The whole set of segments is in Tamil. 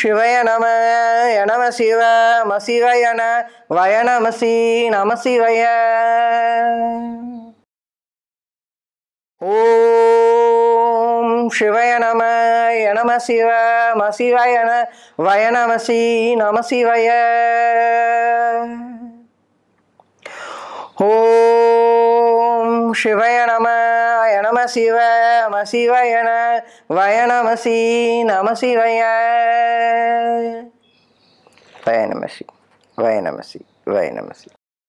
சிவய நம நம சிவ மசிவயன வய நமசி நம சிவய ஓம் சிவய நம நம சிவ மசிவயன வய நமசி நம சிவய ஓம் சிவய நம நம சிவ மசிவயன வய நமசி நம சிவய வய நமசி வய நமசி வய நமசி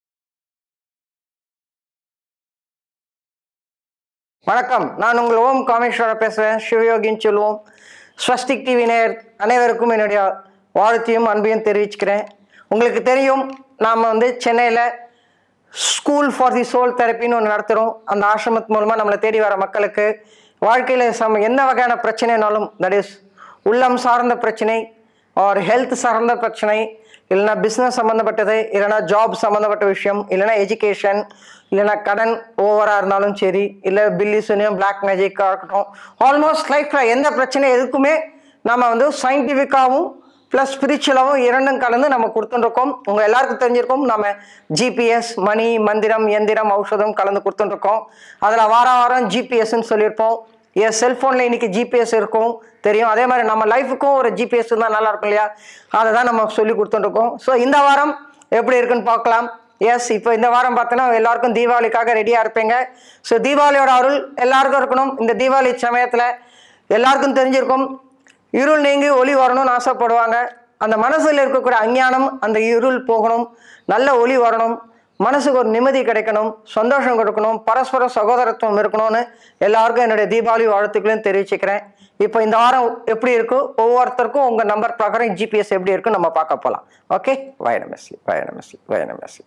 வணக்கம் நான் உங்கள் ஓம் காமேஸ்வரர் பேசுகிறேன் சிவயோகின்னு சொல்லுவோம் ஸ்வஸ்திக் டிவி நேயர் அனைவருக்கும் என்னுடைய வாழ்த்தையும் அன்பையும் தெரிவிச்சுக்கிறேன் உங்களுக்கு தெரியும் நாம் வந்து சென்னையில் ஸ்கூல் ஃபார் தி சோல் தெரப்பின்னு ஒன்று நடத்துகிறோம் அந்த ஆசிரமத்து மூலமாக நம்மளை தேடி வர மக்களுக்கு வாழ்க்கையில் சம என்ன வகையான பிரச்சனைனாலும் தட் இஸ் உள்ளம் சார்ந்த பிரச்சனை ஆர் ஹெல்த் சார்ந்த பிரச்சனை இல்லைனா பிஸ்னஸ் சம்மந்தப்பட்டது இல்லைனா ஜாப் சம்மந்தப்பட்ட விஷயம் இல்லைனா எஜுகேஷன் இல்லைனா கடன் ஓவராக இருந்தாலும் சரி இல்லை பில்லி சுனியம் பிளாக் மேஜிக்காக இருக்கட்டும் ஆல்மோஸ்ட் லைஃப்பில் எந்த பிரச்சனை எதுக்குமே நம்ம வந்து சயின்டிஃபிக்காகவும் ப்ளஸ் ஸ்பிரிச்சுவலாகவும் இரண்டும் கலந்து நம்ம கொடுத்துட்டுருக்கோம் உங்கள் எல்லாருக்கும் தெரிஞ்சிருக்கும் நம்ம ஜிபிஎஸ் மணி மந்திரம் எந்திரம் ஔஷதம் கலந்து கொடுத்துட்டுருக்கோம் அதில் வாரம் வாரம் ஜிபிஎஸ்ன்னு சொல்லியிருப்போம் என் செல்ஃபோனில் இன்னைக்கு ஜிபிஎஸ் இருக்கும் தெரியும் அதே மாதிரி நம்ம லைஃபுக்கும் ஒரு ஜிபிஎஸ் இருந்தால் நல்லா இருக்கும் இல்லையா அதை தான் நம்ம சொல்லி கொடுத்துட்டுருக்கோம் ஸோ இந்த வாரம் எப்படி இருக்குன்னு பார்க்கலாம் எஸ் இப்போ இந்த வாரம் பார்த்தோன்னா எல்லாருக்கும் தீபாவளிக்காக ரெடியாக இருப்பீங்க ஸோ தீபாவளியோட அருள் எல்லாருக்கும் இருக்கணும் இந்த தீபாவளி சமயத்தில் எல்லாருக்கும் தெரிஞ்சிருக்கும் இருள் நீங்கி ஒளி வரணும்னு ஆசைப்படுவாங்க அந்த மனசில் இருக்கக்கூடிய அஞ்ஞானம் அந்த இருள் போகணும் நல்ல ஒளி வரணும் மனசுக்கு ஒரு நிம்மதி கிடைக்கணும் சந்தோஷம் கொடுக்கணும் பரஸ்பர சகோதரத்துவம் இருக்கணும்னு எல்லாருக்கும் என்னுடைய தீபாவளி வாழ்த்துக்களையும் தெரிவிச்சுக்கிறேன் இப்போ இந்த வாரம் எப்படி இருக்கு ஒவ்வொருத்தருக்கும் உங்கள் நம்பர் பிரகாரம் ஜிபிஎஸ் எப்படி இருக்குன்னு நம்ம பார்க்க போகலாம் ஓகே வயனமெஸ்லி வயனமெஸ்லி வயனமெஸ்லி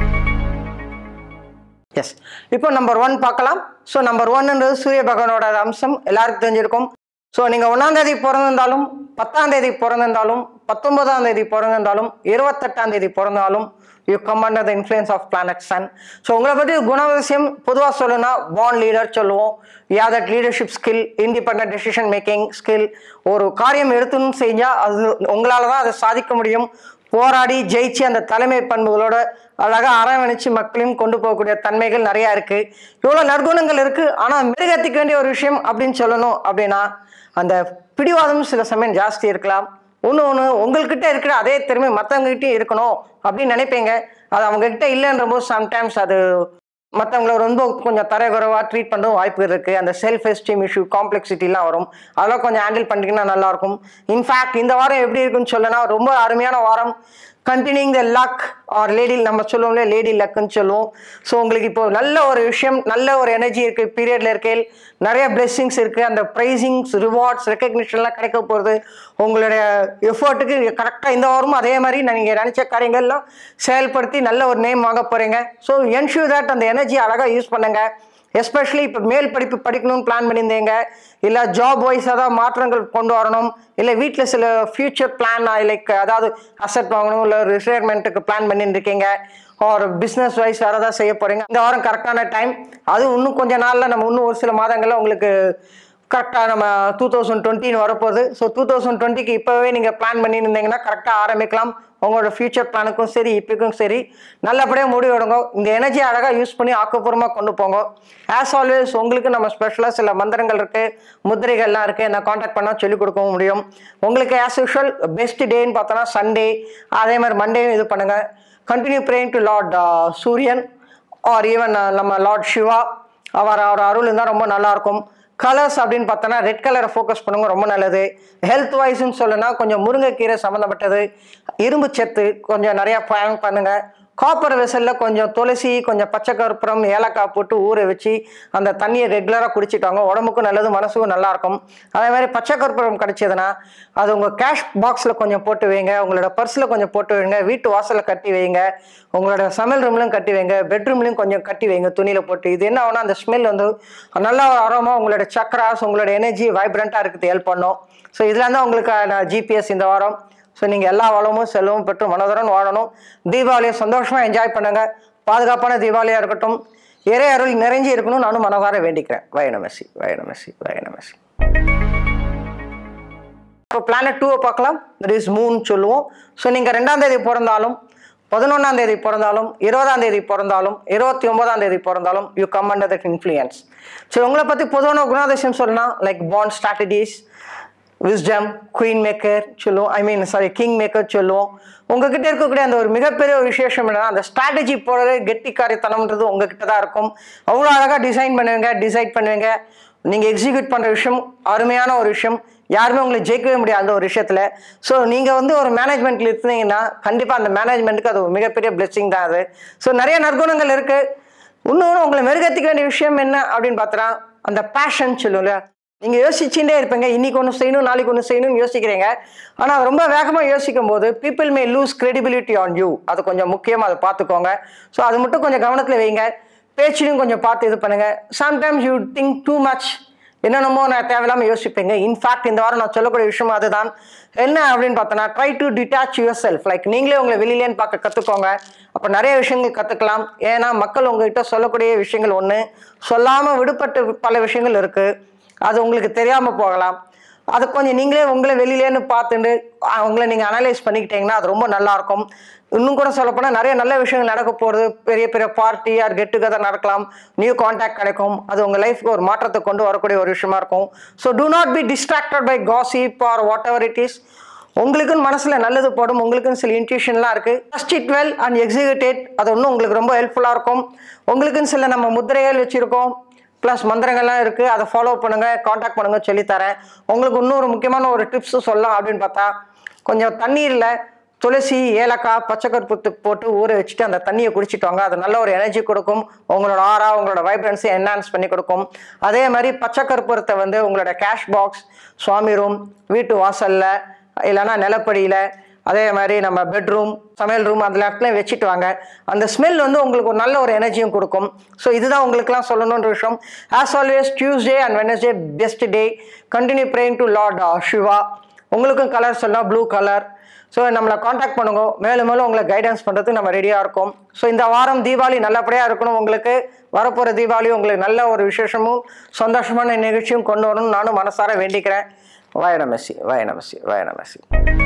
எஸ் இப்போ நம்பர் ஒன் பார்க்கலாம் ஸோ நம்பர் ஒன்ன்றது சூரிய பகவானோட அம்சம் எல்லாருக்கும் தெரிஞ்சிருக்கும் ஸோ நீங்கள் ஒன்றாம் தேதி பிறந்திருந்தாலும் பத்தாம் தேதி பிறந்திருந்தாலும் பத்தொன்பதாம் தேதி பிறந்திருந்தாலும் இருபத்தெட்டாம் தேதி பிறந்தாலும் you come under the influence of planet sun so உங்களை பற்றி குணவசியம் பொதுவாக சொல்லணும்னா பாண்ட் லீடர் சொல்லுவோம் yeah that leadership skill independent decision making skill ஒரு காரியம் எடுத்துன்னு செஞ்சால் அது உங்களால் தான் அதை சாதிக்க முடியும் போராடி ஜெயிச்சு அந்த தலைமை பண்புகளோட அழகாக அரவணைச்சு மக்களையும் கொண்டு போகக்கூடிய தன்மைகள் நிறையா இருக்குது இவ்வளோ நற்குணங்கள் இருக்குது ஆனால் மிருகத்துக்கு வேண்டிய ஒரு விஷயம் அப்படின்னு சொல்லணும் அப்படின்னா அந்த பிடிவாதம் சில சமயம் ஜாஸ்தி இருக்கலாம் ஒன்று ஒன்று உங்கள்கிட்ட இருக்கிற அதே திறமை மற்றவங்ககிட்டயும் இருக்கணும் அப்படின்னு நினைப்பீங்க அது அவங்கக்கிட்ட இல்லைன்ற போது சம்டைம்ஸ் அது மற்றவங்கள ரொம்ப கொஞ்சம் தரகுறவாக ட்ரீட் பண்ணவும் வாய்ப்பு இருக்குது அந்த செல்ஃப் எஸ்டீம் இஷ்யூ காம்ப்ளெக்சிட்டிலாம் வரும் அதெல்லாம் கொஞ்சம் ஹேண்டில் பண்ணிட்டீங்கன்னா நல்லாயிருக்கும் இன்ஃபேக்ட் இந்த வாரம் எப்படி இருக்குன்னு சொல்லனா ரொம்ப அருமையான வாரம் continuing the luck or lady நம்ம சொல்லுவோம்ல லேடி லக்குன்னு சொல்லுவோம் ஸோ உங்களுக்கு இப்போ நல்ல ஒரு விஷயம் நல்ல ஒரு எனர்ஜி இருக்குது பீரியடில் இருக்கையில் நிறைய பிளெஸ்ஸிங்ஸ் இருக்குது அந்த ப்ரைஸிங்ஸ் ரிவார்ட்ஸ் ரெக்கக்னிஷன்லாம் கிடைக்க போகிறது உங்களுடைய எஃபர்ட்டுக்கு கரெக்டாக இந்த வாரமும் அதே மாதிரி நீங்கள் நினச்ச காரியங்கள்லாம் செயல்படுத்தி நல்ல ஒரு நேம் வாங்க போகிறீங்க ஸோ என்ஷூர் தட் அந்த எனர்ஜி அழகாக யூஸ் பண்ணுங்கள் எஸ்பெஷலி இப்போ மேல் படிப்பு படிக்கணும்னு பிளான் பண்ணியிருந்தீங்க இல்லை ஜாப் வைஸ் ஏதாவது மாற்றங்கள் கொண்டு வரணும் இல்லை வீட்டில் சில ஃபியூச்சர் பிளான் லைக் அதாவது அசெட் வாங்கணும் இல்லை ரிட்டையர்மெண்ட்டுக்கு பிளான் பண்ணிட்டு இருக்கீங்க ஒரு பிஸ்னஸ் வைஸ் வேறு ஏதாவது செய்ய போகிறீங்க இந்த வாரம் கரெக்டான டைம் அது இன்னும் கொஞ்ச நாளில் நம்ம இன்னும் ஒரு சில மாதங்களில் உங்களுக்கு கரெக்டாக நம்ம டூ தௌசண்ட் டுவெண்ட்டின்னு வரப்போகுது ஸோ டூ தௌசண்ட் டுவெண்ட்டிக்கு இப்போவே நீங்கள் பிளான் பண்ணியிருந்தீங்கன்னா கரெக்டாக ஆரம்பிக்கலாம் உங்களோட ஃபியூச்சர் பிளானுக்கும் சரி இப்போக்கும் சரி நல்லபடியாக முடிவெடுங்க இந்த எனர்ஜி அழகாக யூஸ் பண்ணி ஆக்கப்பூர்வமாக கொண்டு போங்க ஆஸ் ஆல்வேஸ் உங்களுக்கு நம்ம ஸ்பெஷலாக சில மந்திரங்கள் இருக்குது முத்திரைகள்லாம் இருக்குது என்ன காண்டாக்ட் பண்ணால் சொல்லிக் கொடுக்கவும் முடியும் உங்களுக்கு ஆஸ் யூஷுவல் பெஸ்ட் டேன்னு பார்த்தோன்னா சண்டே அதே மாதிரி மண்டேயும் இது பண்ணுங்கள் continue praying to lord Suriyan or even நம்ம லார்ட் சிவா அவர் அவர் அருள் இருந்தால் ரொம்ப நல்லாயிருக்கும் கலர்ஸ் அப்படின்னு பார்த்தோன்னா ரெட் கலரை ஃபோக்கஸ் பண்ணுங்க ரொம்ப நல்லது ஹெல்த் வைஸ்ன்னு சொல்லுனா கொஞ்சம் முருங்கைக்கீரை சம்மந்தப்பட்டது இரும்பு சத்து கொஞ்சம் நிறையா பயன் பண்ணுங்க காப்பர் வெசலில் கொஞ்சம் துளசி கொஞ்சம் பச்சை கற்பூரம் ஏலக்காய் போட்டு ஊற வச்சு அந்த தண்ணியை ரெகுலராக குடிச்சிட்டாங்க உடம்புக்கும் நல்லது மனசுக்கும் நல்லா இருக்கும் அதே மாதிரி பச்சை கற்பூரம் கிடைச்சதுன்னா அது உங்கள் கேஷ் பாக்ஸில் கொஞ்சம் போட்டு வைங்க உங்களோட பர்ஸில் கொஞ்சம் போட்டு வைங்க வீட்டு வாசலில் கட்டி வைங்க உங்களோட சமையல் ரூம்லையும் கட்டி வைங்க பெட்ரூம்லையும் கொஞ்சம் கட்டி வைங்க துணியில் போட்டு இது என்ன ஆகுனா அந்த ஸ்மெல் வந்து நல்ல ஒரு அரோமா உங்களோட சக்கராஸ் உங்களோட எனர்ஜி வைப்ரண்ட்டாக இருக்கிறது ஹெல்ப் பண்ணும் ஸோ இதில் தான் உங்களுக்கு ஜிபிஎஸ் இந்த வாரம் ஸோ நீங்கள் எல்லா வளமும் செல்வமும் பெற்று மனதுடன் வாழணும் தீபாவளியை சந்தோஷமாக என்ஜாய் பண்ணுங்க பாதுகாப்பான தீபாவளியாக இருக்கட்டும் இறை அருள் நிறைஞ்சி இருக்கணும்னு நானும் மனதார வேண்டிக்கிறேன் வயனமசி வயனமசி வயனமசி இப்போ பிளானட் டூவை பார்க்கலாம் தட் இஸ் மூன் சொல்லுவோம் ஸோ நீங்கள் ரெண்டாம் தேதி பிறந்தாலும் பதினொன்றாம் தேதி பிறந்தாலும் இருபதாம் தேதி பிறந்தாலும் இருபத்தி ஒன்பதாம் தேதி பிறந்தாலும் you come under that influence so உங்களை பற்றி பொதுவான குணாதிசயம் சொல்லலாம் like bond strategies wisdom queen maker சொல்லுவோம் I mean sorry king maker சொல்லுவோம் உங்ககிட்ட இருக்கக்கூடிய அந்த ஒரு மிகப்பெரிய ஒரு விசேஷம் என்னன்னா அந்த ஸ்ட்ராட்டஜி போடுறது கெட்டிக்காரித்தனம்ன்றது உங்ககிட்ட தான் இருக்கும் அவ்வளோ அழகாக டிசைன் பண்ணுவீங்க டிசைட் பண்ணுவீங்க நீங்கள் எக்ஸிக்யூட் பண்ணுற விஷயம் அருமையான ஒரு விஷயம் யாருமே உங்களை ஜெயிக்கவே முடியாது அந்த ஒரு விஷயத்தில் ஸோ நீங்கள் வந்து ஒரு மேனேஜ்மெண்ட்டில் இருந்தீங்கன்னா கண்டிப்பாக அந்த மேனேஜ்மெண்ட்டுக்கு அது ஒரு மிகப்பெரிய பிளெஸிங் தான் அது ஸோ நிறைய நற்குணங்கள் இருக்குது இன்னொன்று உங்களை மெருகத்திக்க வேண்டிய விஷயம் என்ன அப்படின்னு பார்த்தா அந்த பேஷன் சொல்லுவோம்ல நீங்கள் யோசிச்சுட்டே இருப்பீங்க இன்னைக்கு ஒன்று செய்யணும் நாளைக்கு ஒன்று செய்யணும்னு யோசிக்கிறீங்க ஆனால் ரொம்ப வேகமாக யோசிக்கும் போது people may lose credibility on you அது கொஞ்சம் முக்கியமாக அதை பார்த்துக்கோங்க ஸோ அது மட்டும் கொஞ்சம் கவனத்தில் வைங்க பேச்சிலையும் கொஞ்சம் பார்த்து இது பண்ணுங்க sometimes you think too much என்னென்னமோ நான் தேவையில்லாமல் யோசிப்பீங்க இன்ஃபேக்ட் இந்த வாரம் நான் சொல்லக்கூடிய விஷயம் அதுதான் என்ன அப்படின்னு பார்த்தோன்னா try to detach yourself like நீங்களே உங்களை வெளியிலேன்னு பார்க்க கற்றுக்கோங்க அப்போ நிறைய விஷயங்கள் கற்றுக்கலாம் ஏன்னா மக்கள் உங்ககிட்ட சொல்லக்கூடிய விஷயங்கள் ஒன்று சொல்லாமல் விடுபட்டு பல விஷயங்கள் இருக்குது அது உங்களுக்கு தெரியாமல் போகலாம் அது கொஞ்சம் நீங்களே உங்களை வெளியிலேன்னு பார்த்துட்டு அஹ், உங்களை நீங்கள் அனலைஸ் பண்ணிக்கிட்டீங்கன்னா அது ரொம்ப நல்லா இருக்கும் இன்னும் கூட சொல்லப்போனால் நிறைய நல்ல விஷயங்கள் நடக்க போகிறது பெரிய பெரிய பார்ட்டி ஆர் கெட் டுகெதர் நடக்கலாம் நியூ காண்டாக்ட் கிடைக்கும் அது உங்கள் லைஃப்க்கு ஒரு மாற்றத்தை கொண்டு வரக்கூடிய ஒரு விஷயமா இருக்கும் so do not be distracted by gossip or whatever it is உங்களுக்குன்னு மனசில் நல்லது போடும் உங்களுக்குன்னு சில இன்ட்யூஷன்லாம் இருக்குது first it well and executed அது இன்னும் உங்களுக்கு ரொம்ப ஹெல்ப்ஃபுல்லாக இருக்கும் உங்களுக்குன்னு சில நம்ம முத்திரைகள் வச்சுருக்கோம் ப்ளஸ் மந்திரங்கள்லாம் இருக்குது அதை ஃபாலோ பண்ணுங்கள் காண்டாக்ட் பண்ணுங்க சொல்லித்தரேன் உங்களுக்கு இன்னொரு முக்கியமான ஒரு டிப்ஸு சொல்லலாம் அப்படின்னு பார்த்தா கொஞ்சம் தண்ணீரில் துளசி ஏலக்காய் பச்சைக்கருப்பு போட்டு ஊற வச்சுட்டு அந்த தண்ணியை குடிச்சிட்டு வாங்க அது நல்ல ஒரு எனர்ஜி கொடுக்கும் உங்களோட ஆரா உங்களோட வைப்ரன்ஸை என்ஹான்ஸ் பண்ணி கொடுக்கும் அதே மாதிரி பச்சைக்கருப்பூரத்தை வந்து உங்களோட கேஷ் பாக்ஸ் சுவாமி ரூம் வீட்டு வாசலில் இல்லைன்னா நிலப்படியில் அதே மாதிரி நம்ம பெட்ரூம் சமையல் ரூம் அந்த இடத்துலையும் வச்சுட்டு வாங்க அந்த ஸ்மெல் வந்து உங்களுக்கு ஒரு நல்ல ஒரு எனர்ஜியும் கொடுக்கும் ஸோ இதுதான் உங்களுக்குலாம் சொல்லணுன்ற விஷயம் as always Tuesday and Wednesday best day continue praying to lord Shiva உங்களுக்கும் கலர் சொல்லலாம் ப்ளூ கலர் ஸோ நம்மளை காண்டாக்ட் பண்ணுங்க மேலும் மேலும் உங்களை கைடன்ஸ் பண்ணுறதுக்கு நம்ம ரெடியாக இருக்கோம் ஸோ இந்த வாரம் தீபாவளி நல்லபடியாக இருக்கணும் உங்களுக்கு வரப்போகிற தீபாவளி உங்களுக்கு நல்ல ஒரு விசேஷமும் சந்தோஷமான நிகழ்ச்சியும் கொண்டு வரணும்னு நானும் மனசார வேண்டிக்கிறேன் வயனமெஸ்ஸி வயனமெஸ்ஸி வயனமெஸ்ஸி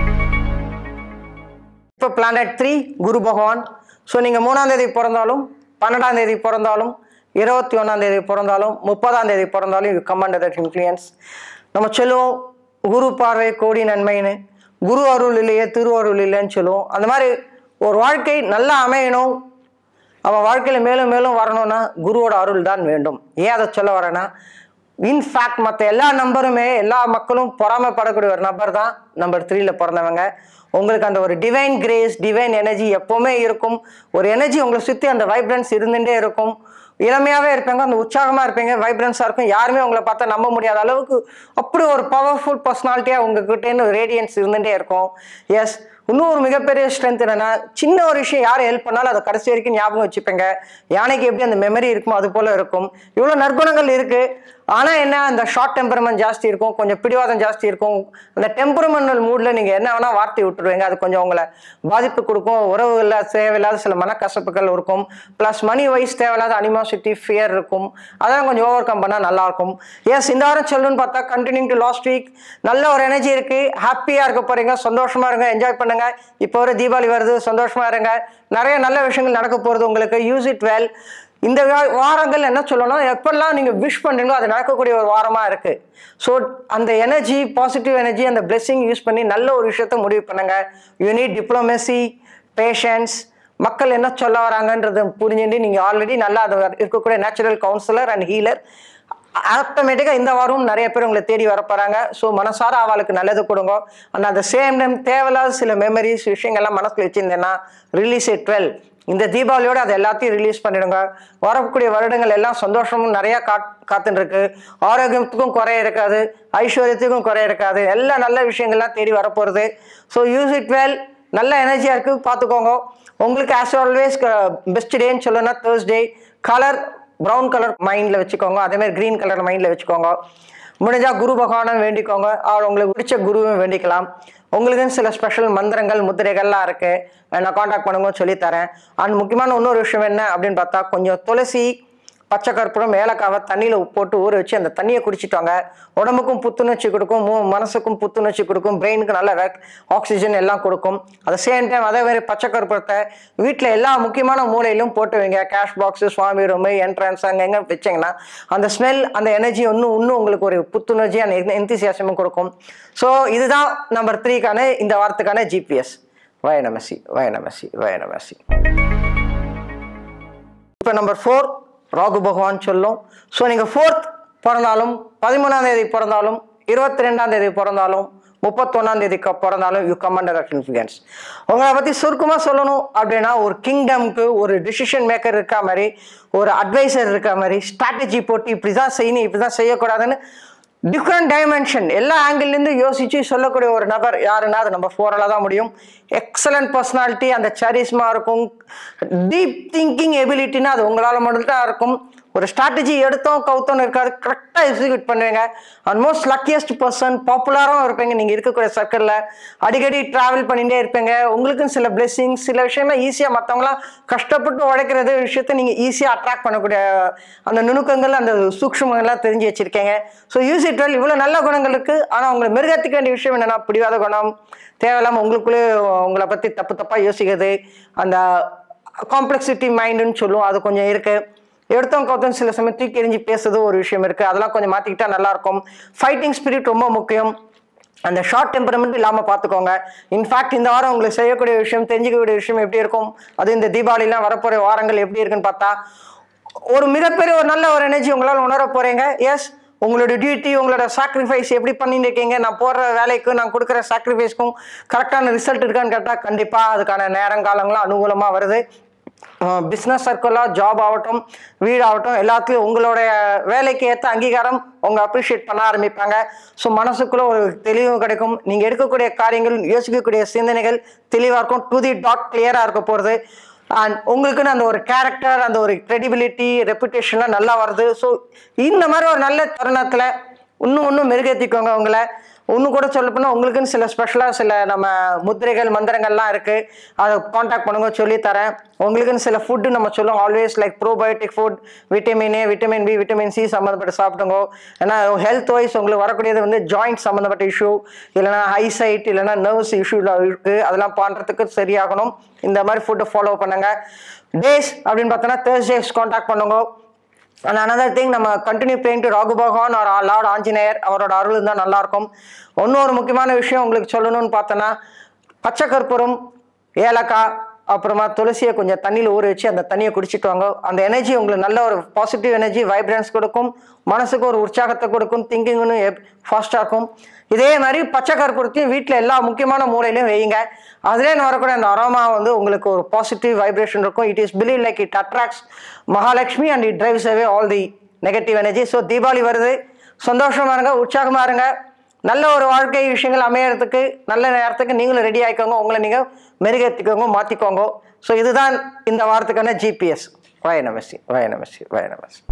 இப்போ பிளானட் த்ரீ குரு பகவான் ஸோ நீங்கள் மூணாம் தேதி பிறந்தாலும் பன்னெண்டாம் தேதி பிறந்தாலும் இருபத்தி ஒன்றாம் தேதி பிறந்தாலும் முப்பதாம் தேதி பிறந்தாலும் இது கமாண்ட் தட் இன்ஃப்ளூயன்ஸ் நம்ம சொல்லுவோம் குரு பார்வை கோடி நன்மைன்னு குரு அருள் இல்லையே திரு அருள் இல்லைன்னு சொல்லுவோம் அந்த மாதிரி ஒரு வாழ்க்கை நல்லா அமையணும் அவன் வாழ்க்கையில் மேலும் மேலும் வரணும்னா குருவோட அருள் தான் வேண்டும் ஏன் அதை சொல்ல வரேன்னா இன்ஃபேக்ட் மற்ற எல்லா நம்பருமே எல்லா மக்களும் பொறாமைப்படக்கூடிய ஒரு நபர் தான் நம்பர் த்ரீல பிறந்தவங்க உங்களுக்கு அந்த ஒரு டிவைன் கிரேஸ் டிவைன் எனர்ஜி எப்போவுமே இருக்கும் ஒரு எனர்ஜி உங்களை சுற்றி அந்த வைப்ரன்ஸ் இருந்துகிட்டே இருக்கும் இளமையாகவே இருப்பாங்க அந்த உற்சாகமாக இருப்பீங்க வைப்ரன்ஸாக இருக்கும் யாருமே உங்களை பார்த்தா நம்ப முடியாத அளவுக்கு அப்படி ஒரு பவர்ஃபுல் பர்சனாலிட்டியாக உங்ககிட்டேருந்து ரேடியன்ஸ் இருந்துகிட்டே இருக்கும் எஸ் இன்னும் ஒரு மிகப்பெரிய ஸ்ட்ரென்த் என்னன்னா சின்ன ஒரு விஷயம் யார் ஹெல்ப் பண்ணாலும் அதை கடைசி வரைக்கும் ஞாபகம் வச்சுப்பேங்க யானைக்கு எப்படி அந்த மெமரி இருக்குமோ அது போல இருக்கும் இவ்வளோ நற்குணங்கள் இருக்கு ஆனால் என்ன அந்த ஷார்ட் டெம்பரமெண்ட் ஜாஸ்தி இருக்கும் கொஞ்சம் பிடிவாதம் ஜாஸ்தி இருக்கும் அந்த டெம்பரமெண்டல் மூடில் நீங்கள் என்ன வேணால் வார்த்தை விட்டுருவீங்க அது கொஞ்சம் உங்களை பாதிப்பு கொடுக்கும் உறவுகளில் தேவையில்லாத சில மனக்கசப்புகள் இருக்கும் ப்ளஸ் மணி வைஸ் தேவையில்லாத அனிமாசிட்டி ஃபியர் இருக்கும் அதெல்லாம் கொஞ்சம் ஓவர் கம் பண்ணால் நல்லாயிருக்கும் எஸ் இந்த வாரம் சொல்லணும்னு பார்த்தா கண்டினியூ டு லாஸ்ட் வீக் நல்ல ஒரு எனர்ஜி இருக்குது ஹாப்பியாக இருக்க போகிறீங்க சந்தோஷமாக இருங்க என்ஜாய் பண்ணுங்க இப்போ வர தீபாவளி வருது சந்தோஷமாக இருங்க நிறைய நல்ல விஷயங்கள் நடக்க போகிறது உங்களுக்கு யூஸ் இட் வெல் இந்த வா- வாரங்கள் என்ன சொல்லணும் எப்பெல்லாம் நீங்கள் விஷ் பண்ணுறீங்களோ அது நடக்கக்கூடிய ஒரு வாரமாக இருக்குது ஸோ அந்த எனர்ஜி பாசிட்டிவ் எனர்ஜி அந்த blessing யூஸ் பண்ணி நல்ல ஒரு விஷயத்த முடிவு பண்ணுங்க யூனிட் டிப்ளமசி பேஷன்ஸ் மக்கள் என்ன சொல்ல வராங்கன்றதை புரிஞ்சுட்டு நீங்கள் ஆல்ரெடி நல்லா அது இருக்கக்கூடிய நேச்சுரல் கவுன்சிலர் அண்ட் ஹீலர் ஆட்டோமேட்டிக்காக இந்த வாரம் நிறைய பேர் உங்களை தேடி வர போகிறாங்க ஸோ மனசார அவளுக்கு நல்லது கொடுங்க அண்ட் அந்த சேம் டைம் தேவையில்லாத சில மெமரிஸ் விஷயங்கள்லாம் மனசில் வச்சுருந்தேன்னா ரிலீஸ் இட் டுவெல் இந்த தீபாவளியோட அதை எல்லாத்தையும் ரிலீஸ் பண்ணிடுங்க வரக்கூடிய வருடங்கள் எல்லாம் சந்தோஷமும் நிறையா காத் காத்துன்னு இருக்கு ஆரோக்கியத்துக்கும் குறைய இருக்காது ஐஸ்வர்யத்துக்கும் குறைய இருக்காது எல்லா நல்ல விஷயங்கள்லாம் தேடி வரப்போகிறது ஸோ யூஸ் இட் வெல் நல்ல எனர்ஜியாக இருக்குது பார்த்துக்கோங்க உங்களுக்கு ஆஸ் ஆல்வேஸ் பெஸ்ட் டேன்னு சொல்லணும்னா தேர்ஸ்டே கலர் ப்ரௌன் கலர் மைண்டில் வச்சுக்கோங்க அதேமாதிரி க்ரீன் கலர் மைண்டில் வச்சுக்கோங்க முடிஞ்சால் குரு பகவானை வேண்டிக்கோங்க அவர் உங்களுக்கு பிடிச்ச குருவும் வேண்டிக்கலாம் உங்களுக்குன்னு சில ஸ்பெஷல் மந்திரங்கள் முத்திரைகள்லாம் இருக்குது நான் காண்டாக்ட் பண்ணுங்க சொல்லித்தரேன் அண்ட் முக்கியமான இன்னொரு விஷயம் என்ன அப்படின்னு பார்த்தா கொஞ்சம் துளசி பச்சை கற்பூரம் ஏலக்காவை தண்ணியில் போட்டு ஊற வச்சு அந்த தண்ணியை குடிச்சிட்டு வாங்க உடம்புக்கும் புத்துணர்ச்சி கொடுக்கும் மூ மனசுக்கும் புத்துணர்ச்சி கொடுக்கும் பிரெயினுக்கு நல்ல ஆக்சிஜன் எல்லாம் கொடுக்கும் அட் சேம் டைம் அதே மாதிரி பச்சை கற்பூரத்தை வீட்டில் எல்லா முக்கியமான மூலையிலும் போட்டு வைங்க கேஷ் பாக்ஸு சுவாமி ரூம் என்ட்ரன்ஸ் அங்கே எங்கே வச்சிங்கன்னா அந்த ஸ்மெல் அந்த எனர்ஜி இன்னும் இன்னும் உங்களுக்கு ஒரு புத்துணர்ச்சி அந்த எந்திசியாசமும் கொடுக்கும் ஸோ இதுதான் நம்பர் த்ரீக்கான இந்த வாரத்துக்கான ஜிபிஎஸ் வயநமசி வயநமசி வயநமசி இப்போ நம்பர் ஃபோர் ராகு பகவான் சொல்லும் ஸோ நீங்கள் ஃபோர்த் பிறந்தாலும் பதிமூணாம் தேதி பிறந்தாலும் இருபத்தி ரெண்டாம் தேதி பிறந்தாலும் முப்பத்தொன்னாம் தேதிக்கு பிறந்தாலும் யூ கம் அண்டர் இன்ஃப்ளூயன்ஸ் உங்களை பற்றி சுருக்கமாக சொல்லணும் அப்படின்னா ஒரு கிங்டம்க்கு ஒரு டிசிஷன் மேக்கர் இருக்கா மாதிரி ஒரு அட்வைசர் இருக்கா மாதிரி ஸ்ட்ராட்டஜி போட்டு இப்படி தான் செய்யணும் இப்படி தான் செய்யக்கூடாதுன்னு டிஃப்ரெண்ட் டைமென்ஷன் எல்லா ஆங்கிள்லேருந்து யோசிச்சு சொல்லக்கூடிய ஒரு நபர் யாருன்னா அது நம்ம ஃபோரால் தான் முடியும் எக்ஸலண்ட் பர்சனாலிட்டி அந்த சரிஸ்மா இருக்கும் டீப் திங்கிங் எபிலிட்டினா அது உங்களால் மட்டும்தான் இருக்கும் ஒரு ஸ்ட்ராட்டஜி எடுத்தோம் கவுத்தோன்னு இருக்காது கரெக்டாக எக்ஸிக்யூட் பண்ணுவீங்க அண்ட் மோஸ்ட் லக்கியஸ்ட் பர்சன் பாப்புலராகவும் இருப்பீங்க நீங்கள் இருக்கக்கூடிய சர்க்கிளில் அடிக்கடி ட்ராவல் பண்ணிகிட்டே இருப்பீங்க உங்களுக்கும் சில பிளெஸ்ஸிங்ஸ் சில விஷயம்லாம் ஈஸியாக மற்றவங்களாம் கஷ்டப்பட்டு உழைக்கிறது விஷயத்தை நீங்கள் ஈஸியாக அட்ராக்ட் பண்ணக்கூடிய அந்த நுணுக்கங்கள் அந்த சூக்ஷ்மங்கள்லாம் தெரிஞ்சு வச்சுருக்கீங்க ஸோ யூஸ் இட் வெல் இவ்வளோ நல்ல குணங்கள் இருக்குது ஆனால் உங்களை மிருகத்துக்க வேண்டிய விஷயம் என்னென்னா பிடிவாத குணம் தேவையில்லாமல் உங்களுக்குள்ளே உங்களை பற்றி தப்பு தப்பாக யோசிக்கிறது அந்த காம்ப்ளெக்சிட்டி மைண்டுன்னு சொல்லுவோம் அது கொஞ்சம் இருக்குது எடுத்தோம் கவுத்தம் சில சமயம் தூக்கி எறிஞ்சு பேசுறது ஒரு விஷயம் இருக்குது அதெல்லாம் கொஞ்சம் மாற்றிக்கிட்டா நல்லாயிருக்கும் ஃபைட்டிங் ஸ்பிரிட் ரொம்ப முக்கியம் அந்த ஷார்ட் டெம்பரமெண்ட் இல்லாமல் பார்த்துக்கோங்க இன்ஃபேக்ட் இந்த வாரம் உங்களுக்கு செய்யக்கூடிய விஷயம் தெரிஞ்சுக்கக்கூடிய விஷயம் எப்படி இருக்கும் அது இந்த தீபாவளிலாம் வரப்போகிற வாரங்கள் எப்படி இருக்குன்னு பார்த்தா ஒரு மிகப்பெரிய ஒரு நல்ல ஒரு எனர்ஜி உங்களால் உணர போகிறீங்க எஸ் உங்களோட டியூட்டி உங்களோட சாக்ரிஃபைஸ் எப்படி பண்ணிட்டு இருக்கீங்க நான் போடுற வேலைக்கும் நான் கொடுக்குற சாக்ரிஃபைஸ்க்கும் கரெக்டான ரிசல்ட் இருக்கான்னு கேட்டால் கண்டிப்பாக அதுக்கான நேரங்காலங்களும் அனுகூலமாக வருது பிஸ்னஸ் சர்க்கிளாக ஜாப் ஆகட்டும் வீடு ஆகட்டும் எல்லாத்துலேயும் உங்களுடைய வேலைக்கு ஏற்ற அங்கீகாரம் உங்க அப்ரிஷியேட் பண்ண ஆரம்பிப்பாங்க ஸோ மனசுக்குள்ள ஒரு தெளிவும் கிடைக்கும் நீங்கள் எடுக்கக்கூடிய காரியங்கள் யோசிக்கக்கூடிய சிந்தனைகள் தெளிவாக இருக்கும் டு தி டாட் கிளியராக இருக்க போகிறது அண்ட் உங்களுக்குன்னு அந்த ஒரு கேரக்டர் அந்த ஒரு கிரெடிபிலிட்டி ரெப்புடேஷன்லாம் நல்லா வருது ஸோ இந்த மாதிரி ஒரு நல்ல தருணத்தில் இன்னும் இன்னும் மெருகேற்றிக்கோங்க உங்களை இன்னும் கூட சொல்ல போனால் உங்களுக்குன்னு சில ஸ்பெஷலாக சில நம்ம முத்திரைகள் மந்திரங்கள்லாம் இருக்குது அதை காண்டாக்ட் பண்ணுங்க சொல்லித்தரேன் உங்களுக்குன்னு சில ஃபுட்டு நம்ம சொல்லுவோம் always like probiotic food vitamin A vitamin B vitamin C சம்மந்தப்பட்ட சாப்பிடுங்க ஏன்னா ஹெல்த் வைஸ் உங்களுக்கு வரக்கூடியது வந்து ஜாயிண்ட் சம்மந்தப்பட்ட இஷ்யூ இல்லைனா ஐசைட் இல்லைனா நர்வ்ஸ் இஷ்யூ இருக்குது அதெல்லாம் பண்ணுறதுக்கு சரியாகணும் இந்த மாதிரி ஃபுட்டை ஃபாலோ பண்ணுங்க டேஸ் அப்படின்னு பார்த்தோன்னா தேர்ஸ்டேஸ் காண்டாக்ட் பண்ணுங்க அண்ட் அனதர் திங் நம்ம கண்டினியூ ப்ரேயிங் டு ராகு பகவான் ஒரு லார்ட் ஆஞ்சநேயர் அவரோட அருள் இருந்தால் நல்லாயிருக்கும் இன்னொரு முக்கியமான விஷயம் உங்களுக்கு சொல்லணும்னு பார்த்தோன்னா பச்சை கற்பூரம் ஏலக்காய் அப்புறமா துளசியை கொஞ்சம் தண்ணியில் ஊற வச்சு அந்த தண்ணியை குடிச்சிட்டு வாங்க அந்த எனர்ஜி உங்களுக்கு நல்ல ஒரு பாசிட்டிவ் எனர்ஜி வைப்ரன்ஸ் கொடுக்கும் மனசுக்கு ஒரு உற்சாகத்தை கொடுக்கும் திங்கிங்னு ஃபாஸ்ட்டாக இருக்கும் இதே மாதிரி பச்சை கற்பூரத்தையும் வீட்டில் எல்லா முக்கியமான மூலையிலையும் வையுங்க அதுலேருந்து வரக்கூடிய அந்த அரோமா வந்து உங்களுக்கு ஒரு பாசிட்டிவ் வைப்ரேஷன் இருக்கும் it is believe like it attracts Mahalakshmi and it drives away all the negative energy so Deepavali வருது சந்தோஷமா இருங்க உற்சாகமாக இருங்க நல்ல ஒரு வாழ்க்கை விஷயங்கள் அமையறதுக்கு நல்ல நேரத்துக்கு நீங்களும் ரெடி ஆகிக்கோங்க உங்களை நீங்கள் மெருகேற்றிக்கோங்க மாற்றிக்கோங்க ஸோ இதுதான் இந்த வாரத்துக்கான ஜிபிஎஸ் வயநமசி வயநமசி வயநமசி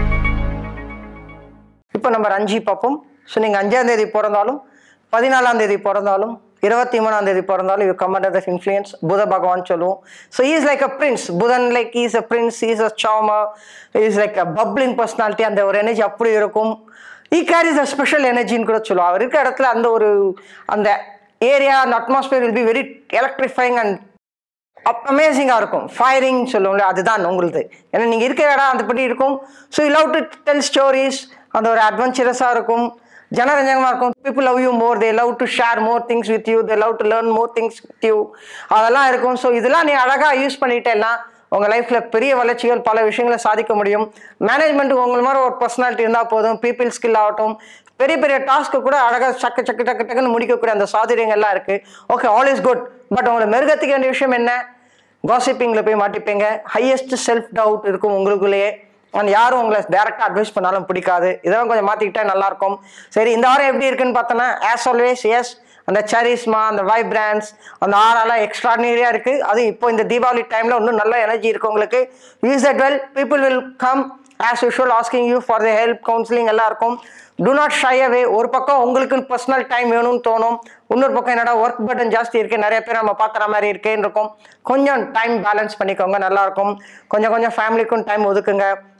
இப்போ நம்பர் அஞ்சு பார்ப்போம் ஸோ நீங்கள் அஞ்சாம் தேதி பிறந்தாலும் பதினாலாம் தேதி பிறந்தாலும் இருபத்தி மூணாம் தேதி பிறந்தாலும் you come under thus influence Budha பகவான் சொல்லுவோம் so is like a prince Budhan like is a prince is a charmer is like a bubbling personality அந்த ஒரு எனர்ஜி அப்படி இருக்கும் ஈ கேரிஸ் அ ஸ்பெஷல் எனர்ஜின்னு கூட சொல்லுவோம் அவர் இருக்க இடத்துல அந்த ஒரு அந்த ஏரியா அந்த atmosphere will be very electrifying and அமேசிங்காக இருக்கும் ஃபயரிங் சொல்லுவோம்ல அதுதான் உங்களுது ஏன்னா நீங்கள் இருக்கிற இடம் அதுபடி இருக்கும் so you love to tell stories அந்த ஒரு அட்வென்ச்சரஸாக இருக்கும் ஜனரஞ்சகமாக இருக்கும் people love you more they love to share more things with you they love to learn more things with you அதெல்லாம் இருக்கும் ஸோ இதெல்லாம் நீ அழகாக யூஸ் பண்ணிட்டேன்னா உங்கள் லைஃப்பில் பெரிய வளர்ச்சிகள் பல விஷயங்களை சாதிக்க முடியும் மேனேஜ்மெண்ட்டுக்கு உங்கள் மாதிரி ஒரு பர்சனாலிட்டி இருந்தால் போதும் பீப்புள் ஸ்கில் ஆகட்டும் பெரிய பெரிய டாஸ்க்கு கூட அழகாக சக்கு சக்கு டக்கு டக்குன்னு முடிக்கக்கூடிய அந்த சாதுரியங்கள்லாம் இருக்குது okay all is good but உங்களை மெருகத்துக்க வேண்டிய விஷயம் என்ன காசிப்பிங்கில் போய் மாட்டிப்பீங்க ஹையஸ்ட் செல்ஃப் டவுட் இருக்கும் உங்களுக்குள்ளேயே அண்ட் யாரும் உங்களை டேரெக்டாக அட்வைஸ் பண்ணாலும் பிடிக்காது இதெல்லாம் கொஞ்சம் மாற்றிக்கிட்டா நல்லாயிருக்கும் சரி இந்த வாரம் எப்படி இருக்குன்னு பார்த்தோன்னா ஆஸ் ஆல்வேஸ் எஸ் அந்த சரிஸ்மா அந்த வைப்ரான்ஸ் அந்த ஆறாலாம் எக்ஸ்ட்ராடினரியாக இருக்குது அது இப்போ இந்த தீபாவளி டைமில் இன்னும் நல்ல எனர்ஜி இருக்குது உங்களுக்கு use that well people will come as usual asking you for the help counselling எல்லாம் இருக்கும் டூ நாட் ஷை அவே ஒரு பக்கம் உங்களுக்கு பர்சனல் டைம் வேணும்னு தோணும் இன்னொரு பக்கம் என்னடா ஒர்க் பட்டன் ஜாஸ்தி இருக்குது நிறைய பேர் நம்ம பார்க்குற மாதிரி இருக்கேன்னு இருக்கும் கொஞ்சம் டைம் பேலன்ஸ் பண்ணிக்கோங்க நல்லாயிருக்கும் கொஞ்சம் கொஞ்சம் ஃபேமிலிக்கும் டைம் ஒதுக்குங்க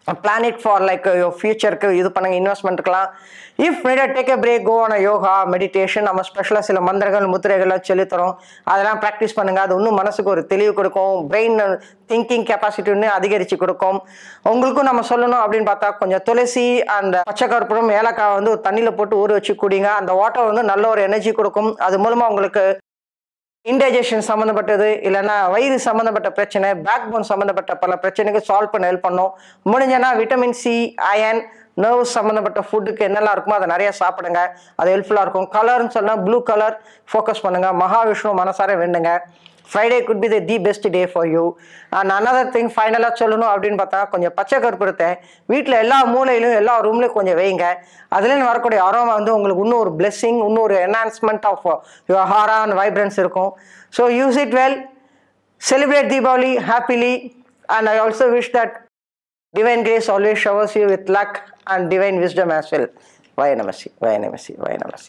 பிளான் இட் ஃபார் லைக் ஃபியூச்சருக்கு இது பண்ணுங்க இன்வெஸ்ட்மெண்ட்டுக்கெல்லாம் if needed take a break go ஆன யோகா மெடிடேஷன் நம்ம ஸ்பெஷலாக சில மந்திரங்கள் முத்திரைகள்லாம் சொல்லித்தரோம் அதெல்லாம் ப்ராக்டிஸ் பண்ணுங்க அது இன்னும் மனசுக்கு ஒரு தெளிவு கொடுக்கும் பிரெயின் திங்கிங் கெப்பாசிட்டி இன்னும் அதிகரித்து கொடுக்கும் உங்களுக்கும் நம்ம சொல்லணும் அப்படின்னு பார்த்தா கொஞ்சம் துளசி அந்த பச்சை கற்பூரம் ஏலக்காய் வந்து ஒரு தண்ணியில் போட்டு ஊற வச்சு குடிங்க அந்த வாட்டர் வந்து நல்ல ஒரு எனர்ஜி கொடுக்கும் அது மூலமாக உங்களுக்கு இன்டைஜஷன் சம்மந்தப்பட்டது இல்லைன்னா வயிறு சம்மந்தப்பட்ட பிரச்சனை பேக் போன் சம்மந்தப்பட்ட பல பிரச்சனைக்கு சால்வ் பண்ண ஹெல்ப் பண்ணும் முடிஞ்சனா விட்டமின் சி அயன் நர்வ்ஸ் சம்மந்தப்பட்ட ஃபுட்டுக்கு என்னெல்லாம் இருக்குமோ அதை நிறைய சாப்பிடுங்க அது ஹெல்ப்ஃபுல்லாக இருக்கும் கலர்னு சொன்னால் ப்ளூ கலர் ஃபோக்கஸ் பண்ணுங்க மகாவிஷ்ணு மனசார வேண்டுங்க Friday good be the the best day for you and another thing ஃபைனலாக சொல்லணும் அப்படின்னு பார்த்தா கொஞ்சம் பச்சை கற்பூரத்தை வீட்டில் எல்லா மூலையிலும் எல்லா ரூம்லையும் கொஞ்சம் வைங்க அதுலேருந்து வரக்கூடிய அரோமா வந்து உங்களுக்கு இன்னும் ஒரு பிளெஸ்ஸிங் இன்னும் ஒரு enhancement of your aura and vibrance இருக்கும் so use it well celebrate Deepavali happily and I also wish that divine grace always showers you with luck and divine wisdom as well வய நமசி வய நமசி வய நமசி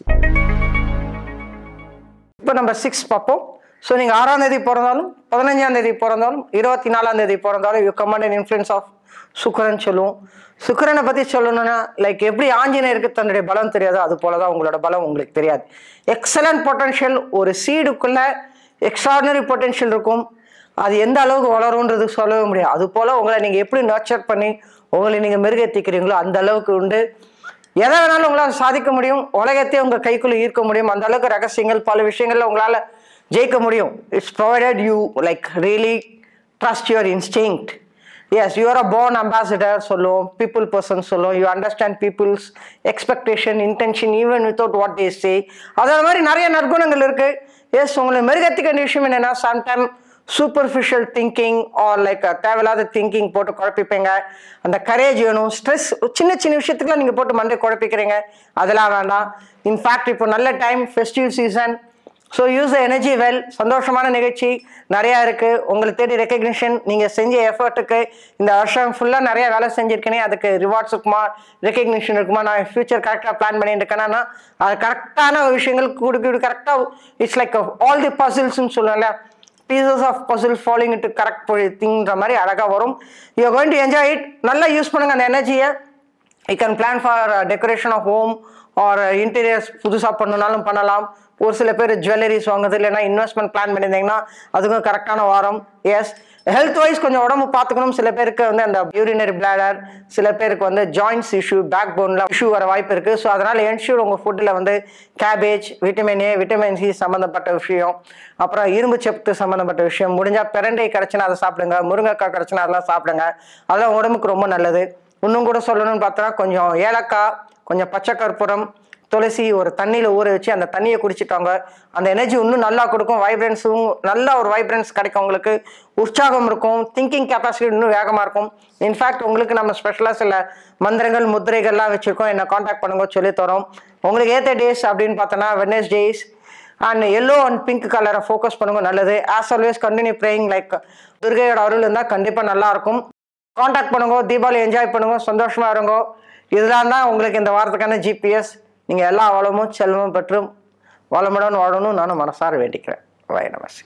இப்போ நம்ம சிக்ஸ் பார்ப்போம் ஸோ நீங்கள் ஆறாம் தேதி பிறந்தாலும் பதினஞ்சாம் தேதி பிறந்தாலும் இருபத்தி நாலாம் தேதி பிறந்தாலும் you command and influence of Sukran சொல்லுவோம் சுக்கரனை பற்றி சொல்லணும்னா லைக் எப்படி ஆஞ்சநேயருக்கு தன்னுடைய பலம் தெரியாதோ அது போல தான் உங்களோட பலம் உங்களுக்கு தெரியாது எக்ஸலண்ட் பொட்டன்ஷியல் ஒரு சீடுக்குள்ள எக்ஸ்ட்ராடினரி பொட்டன்ஷியல் இருக்கும் அது எந்த அளவுக்கு வளரும்ன்றது சொல்லவே முடியாது அது போல் உங்களை நீங்கள் எப்படி நர்ச்சர் பண்ணி உங்களை நீங்கள் மெருகேற்றிக்கிறீங்களோ அந்த அளவுக்கு உண்டு எதை வேணாலும் உங்களால் சாதிக்க முடியும் உலகத்தையே உங்கள் கைக்குள்ள ஈர்க்க முடியும் அந்த அளவுக்கு ரகசியங்கள் பல விஷயங்கள்ல உங்களால் ஜெயிக்க முடியும் it's provided you like really trust your instinct yes you're a born ambassador சொல்லுவோம் பீப்புள் பர்சன் சொல்லுவோம் you understand people's expectation intention even without what they say அதே மாதிரி நிறைய நற்குணங்கள் இருக்கு எஸ் உங்களை மெருகத்துக்கு வேண்டிய விஷயம் என்னன்னா sometime superficial thinking or like தேவையில்லாத திங்கிங் போட்டு குழப்பிப்பீங்க அந்த கரேஜ் வேணும் ஸ்ட்ரெஸ் சின்ன சின்ன விஷயத்துக்குலாம் நீங்கள் போட்டு மண்டை குழப்பிக்கிறீங்க அதெல்லாம் வேண்டாம் இன்ஃபேக்ட் இப்போ நல்ல time festive season so use the energy well சந்தோஷமான நிகழ்ச்சி நிறையா இருக்குது உங்களுக்கு தேடி ரெக்கக்னிஷன் நீங்கள் செஞ்ச எஃபர்ட்டுக்கு இந்த வருஷம் ஃபுல்லாக நிறைய வேலை செஞ்சுருக்கேனே அதுக்கு ரிவார்ட்ஸ் இருக்குமா ரெக்கக்னிஷன் இருக்குமா நான் ஃபியூச்சர் கரெக்டாக பிளான் பண்ணிட்டு இருக்கேன்னா அது கரெக்டான விஷயங்களுக்கு கொடுக்க கரெக்டாக இட்ஸ் லைக் ஆல் தி பசில்ஸ்னு சொல்லுவேன்ல pieces of puzzle following it correct திங்கிற மாதிரி அழகாக வரும் you going to enjoy it நல்லா யூஸ் பண்ணுங்க அந்த எனர்ஜியை you can plan for decoration of home or interiors புதுசாக பண்ணணுனாலும் பண்ணலாம் ஒரு சில பேர் ஜுவல்லரிஸ் வாங்குறது இல்லைன்னா இன்வெஸ்ட்மெண்ட் பிளான் பண்ணியிருந்தீங்கன்னா அதுக்கும் கரெக்டான வாரம் எஸ் ஹெல்த் வைஸ் கொஞ்சம் உடம்பு பார்த்துக்கணும் சில பேருக்கு வந்து அந்த யூரினரி பிளாடர் சில பேருக்கு வந்து ஜாயின்ஸ் இஷ்யூ பேக் போனில் இஷ்யூ வர வாய்ப்பு இருக்குது ஸோ அதனால் என்ஷூர் உங்கள் ஃபுட்டில் வந்து cabbage vitamin A vitamin C சம்மந்தப்பட்ட விஷயம் அப்புறம் இரும்பு சத்து சம்மந்தப்பட்ட விஷயம் முடிஞ்சால் பிரண்டை கிடச்சுன்னா அதை சாப்பிடுங்க முருங்கைக்காய் கிடச்சுன்னா அதெல்லாம் சாப்பிடுங்க அதெல்லாம் உடம்புக்கு ரொம்ப நல்லது இன்னும் கூட சொல்லணும்னு பார்த்தா கொஞ்சம் ஏலக்காய் கொஞ்சம் பச்சை கற்பூரம் துளசி ஒரு தண்ணியில் ஊற வச்சு அந்த தண்ணியை குடிச்சிட்டாங்க அந்த எனர்ஜி இன்னும் நல்லா கொடுக்கும் வைப்ரன்ஸும் நல்ல ஒரு வைப்ரன்ஸ் கிடைக்கும் உங்களுக்கு உற்சாகம் இருக்கும் திங்கிங் கெப்பாசிட்டி இன்னும் வேகமாக இருக்கும் இன்ஃபேக்ட் உங்களுக்கு நம்ம ஸ்பெஷலாக சில மந்திரங்கள் முத்திரைகள்லாம் வச்சுருக்கோம் என்னை காண்டாக்ட் பண்ணுங்க சொல்லித் தரோம் உங்களுக்கு ஏற்ற டேஸ் அப்படின்னு பார்த்தோன்னா Wednesdays and yellow and pink கலரை ஃபோக்கஸ் பண்ணுங்க நல்லது as always continue praying like துர்கையோட அருள் இருந்தால் கண்டிப்பாக நல்லா இருக்கும் காண்டாக்ட் பண்ணுங்க தீபாவளி என்ஜாய் பண்ணுங்க சந்தோஷமா இருங்க இதெல்லாம் தான் உங்களுக்கு இந்த வாரத்துக்கான ஜிபிஎஸ் நீங்கள் எல்லா வளமும் செல்வமும் பெற்றும் வளமுடன் வாழணும் நானும் மனசார வேண்டிக்கிறேன் வாய் நமசி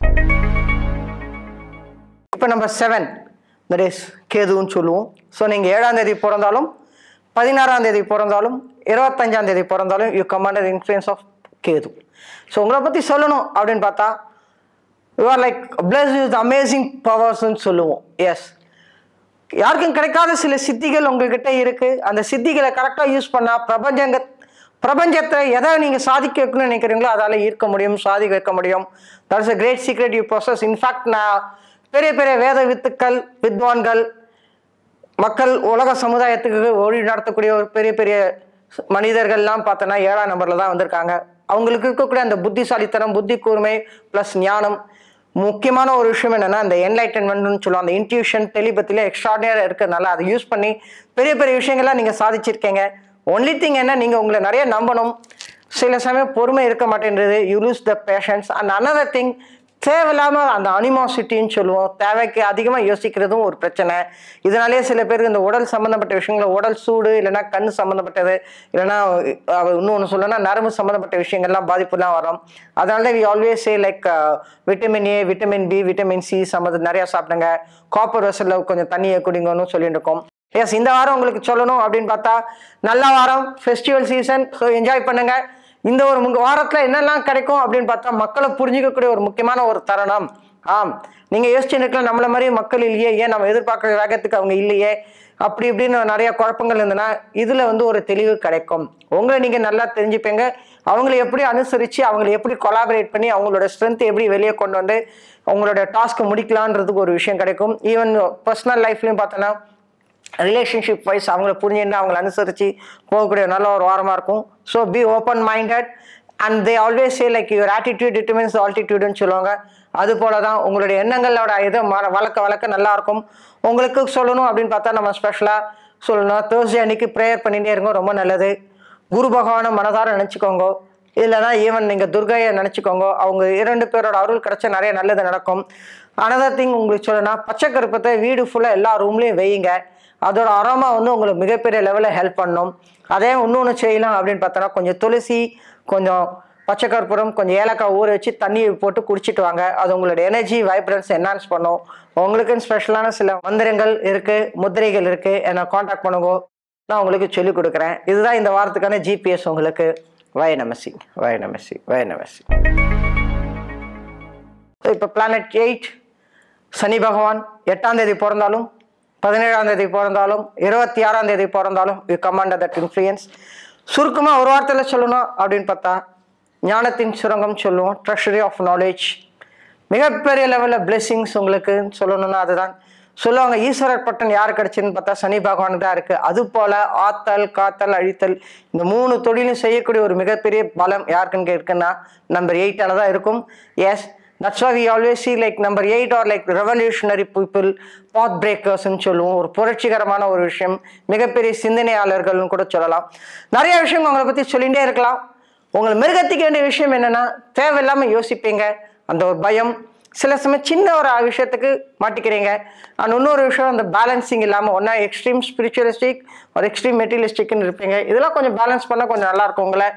இப்போ நம்பர் செவன் தட் இஸ் கேதுன்னு சொல்லுவோம் ஸோ நீங்கள் ஏழாம் தேதி பிறந்தாலும் பதினாறாம் தேதி பிறந்தாலும் இருபத்தஞ்சாம் தேதி பிறந்தாலும் you commander influence of Ketu so உங்களை பற்றி சொல்லணும் அப்படின்னு பார்த்தா you are like plus with amazing பவர்ஸ்ன்னு சொல்லுவோம் எஸ் யாருக்கும் கிடைக்காத சில சித்திகள் உங்ககிட்ட இருக்கு அந்த சித்திகளை கரெக்டாக யூஸ் பண்ணா பிரபஞ்சங்க பிரபஞ்சத்தை எதை நீங்கள் சாதிக்க வைக்கணும்னு நினைக்கிறீங்களோ அதால் ஈர்க்க முடியும் சாதிக்க வைக்க முடியும் that's a great secret you process in fact நான் பெரிய பெரிய வேத வித்துக்கள் வித்வான்கள் மக்கள் உலக சமுதாயத்துக்கு ஒளி நடத்தக்கூடிய ஒரு பெரிய பெரிய மனிதர்கள்லாம் பார்த்தோன்னா ஏழாம் நம்பரில் தான் வந்திருக்காங்க அவங்களுக்கு இருக்கக்கூடிய அந்த புத்திசாலித்தனம் புத்தி கூர்மை ப்ளஸ் ஞானம் முக்கியமான ஒரு விஷயம் என்னன்னா அந்த என்லைட்டன்மெண்ட்னு சொல்லுவோம் அந்த இன்ட்யூஷன் டெலிபத்தில எக்ஸ்ட்ராடினரியாக இருக்கிறதுனால அதை யூஸ் பண்ணி பெரிய பெரிய விஷயங்கள்லாம் நீங்கள் சாதிச்சிருக்கீங்க ஒன்லி திங் என்ன நீங்கள் உங்களை நிறைய நம்பணும் சில சமயம் பொறுமை இருக்க மாட்டேன்றது you lose the patience and another thing தேவையில்லாமல் அந்த அனிமாசிட்டின்னு சொல்லுவோம் தேவைக்கு அதிகமாக யோசிக்கிறதும் ஒரு பிரச்சனை இதனாலேயே சில பேருக்கு இந்த உடல் சம்மந்தப்பட்ட விஷயங்கள் உடல் சூடு இல்லைன்னா கண் சம்மந்தப்பட்டது இல்லைன்னா அஹ், இன்னொன்று சொல்லணும்னா நரம்பு சம்மந்தப்பட்ட விஷயங்கள்லாம் பாதிப்புலாம் வரும் அதனால we always say like vitamin A vitamin B vitamin C சம்மந்த நிறையா சாப்பிடுங்க காப்பர் வெசலில் கொஞ்சம் தண்ணியை குடிங்கன்னு சொல்லிட்டு இருக்கோம் எஸ் இந்த வாரம் உங்களுக்கு சொல்லணும் அப்படின்னு பார்த்தா நல்ல வாரம் ஃபெஸ்டிவல் சீசன் ஸோ என்ஜாய் பண்ணுங்க இந்த ஒரு முங்க வாரத்தில் என்னெல்லாம் கிடைக்கும் அப்படின்னு பார்த்தா மக்களை புரிஞ்சிக்கக்கூடிய ஒரு முக்கியமான ஒரு தருணம் ஆம் நீங்கள் யோசிச்சு இருக்கலாம் நம்மள மாதிரி மக்கள் இல்லையே ஏன் நம்ம எதிர்பார்க்குற வேகத்துக்கு அவங்க இல்லையே அப்படி இப்படின்னு நிறைய குழப்பங்கள் இருந்ததுன்னா இதில் வந்து ஒரு தெளிவு கிடைக்கும் உங்களை நீங்கள் நல்லா தெரிஞ்சுப்பீங்க அவங்கள எப்படி அனுசரித்து அவங்களை எப்படி கொலாபரேட் பண்ணி அவங்களோட ஸ்ட்ரென்த் எப்படி வெளியே கொண்டு வந்து அவங்களோட டாஸ்க்கை முடிக்கலான்றதுக்கு ஒரு விஷயம் கிடைக்கும் ஈவன் பர்சனல் லைஃப்லையும் பார்த்தோன்னா ரிலேஷன்ஷிப் வைஸ் அவங்கள புரிஞ்சுட்டு அவங்கள அனுசரித்து போகக்கூடிய நல்ல ஒரு வாரமாக இருக்கும் so be open minded and they always say like your attitude determines ஆல்டிடியூடுன்னு சொல்லுவாங்க அது போல தான் உங்களுடைய எண்ணங்களோட இதை ம- வளர்க்க வளர்க்க நல்லா இருக்கும் உங்களுக்கு சொல்லணும் அப்படின்னு பார்த்தா நம்ம ஸ்பெஷலாக சொல்லணும் தேர்ஸ்டே அன்னைக்கு ப்ரேயர் பண்ணிகிட்டே இருங்க ரொம்ப நல்லது குரு பகவானை மனதார நினச்சிக்கோங்க இல்லைனா ஈவன் நீங்கள் துர்கையை நினச்சிக்கோங்க அவங்க இரண்டு பேரோட அருள் கிடைச்சா நிறைய நல்லது நடக்கும் அனதர் திங் உங்களுக்கு சொல்லணும்னா பச்சை கருப்பத்தை வீடு ஃபுல்லாக எல்லா ரூம்லேயும் வையுங்க அதோட அரோமா வந்து உங்களுக்கு மிகப்பெரிய லெவலில் ஹெல்ப் பண்ணும் அதே இன்னொன்று செய்யலாம் அப்படின்னு பார்த்தோன்னா கொஞ்சம் துளசி கொஞ்சம் பச்சை கற்பூரம் கொஞ்சம் ஏலக்காய் ஊற வச்சு தண்ணி போட்டு குடிச்சிட்டு வாங்க அது உங்களோட எனர்ஜி வைப்ரன்ஸ் என்ஹான்ஸ் பண்ணும் உங்களுக்குன்னு ஸ்பெஷலான சில மந்திரங்கள் இருக்குது முத்திரைகள் இருக்குது என்னை காண்டாக்ட் பண்ணுங்க நான் உங்களுக்கு சொல்லிக் கொடுக்குறேன் இதுதான் இந்த வாரத்துக்கான ஜிபிஎஸ் உங்களுக்கு வய நமசி வய நமசி வய நமசி இப்போ பிளானட் எயிட் சனி பகவான் எட்டாம் தேதி பிறந்தாலும் பதினேழாம் தேதி பிறந்தாலும் இருபத்தி ஆறாம் தேதி பிறந்தாலும் யூ கமாண்ட் தட் இன்ஃப்ளூயன்ஸ் சுருக்கமாக ஒரு வார்த்தையில் சொல்லணும் அப்படின்னு பார்த்தா ஞானத்தின் சுரங்கம் சொல்லுவோம் ட்ரெஷரி ஆஃப் நாலேஜ் மிகப்பெரிய லெவலில் blessings உங்களுக்கு சொல்லணும்னா அதுதான் சொல்லுவாங்க ஈஸ்வரர் பட்டன் யார் கிடைச்சுன்னு பார்த்தா சனி பகவானுக்கு தான் இருக்குது அது போல ஆத்தல் காத்தல் அழித்தல் இந்த மூணு தொழிலும் செய்யக்கூடிய ஒரு மிகப்பெரிய பலம் யாருக்குன்னு இருக்குன்னா நம்பர் எயிட்டால தான் இருக்கும் yes that's why we always see like number eight or like revolutionary people path பிரேக்கர்ஸ்ன்னு சொல்லுவோம் ஒரு புரட்சிகரமான ஒரு விஷயம் மிகப்பெரிய சிந்தனையாளர்கள்னு கூட சொல்லலாம் நிறைய விஷயம் உங்களை பற்றி சொல்லிகிட்டே இருக்கலாம் உங்களை மிருகத்துக்கு வேண்டிய விஷயம் என்னன்னா தேவையில்லாமல் யோசிப்பீங்க அந்த ஒரு பயம் சில சமயம் சின்ன ஒரு விஷயத்துக்கு மாட்டிக்கிறீங்க அண்ட் இன்னொரு விஷயம் அந்த பேலன்சிங் இல்லாமல் ஒன்றா எக்ஸ்ட்ரீம் ஸ்பிரிச்சுவலிஸ்டிக் ஒரு எக்ஸ்ட்ரீம் மெட்டீரியலிஸ்டிக்னு இருப்பீங்க இதெல்லாம் கொஞ்சம் பேலன்ஸ் பண்ணால் கொஞ்சம் நல்லா இருக்கும் உங்களை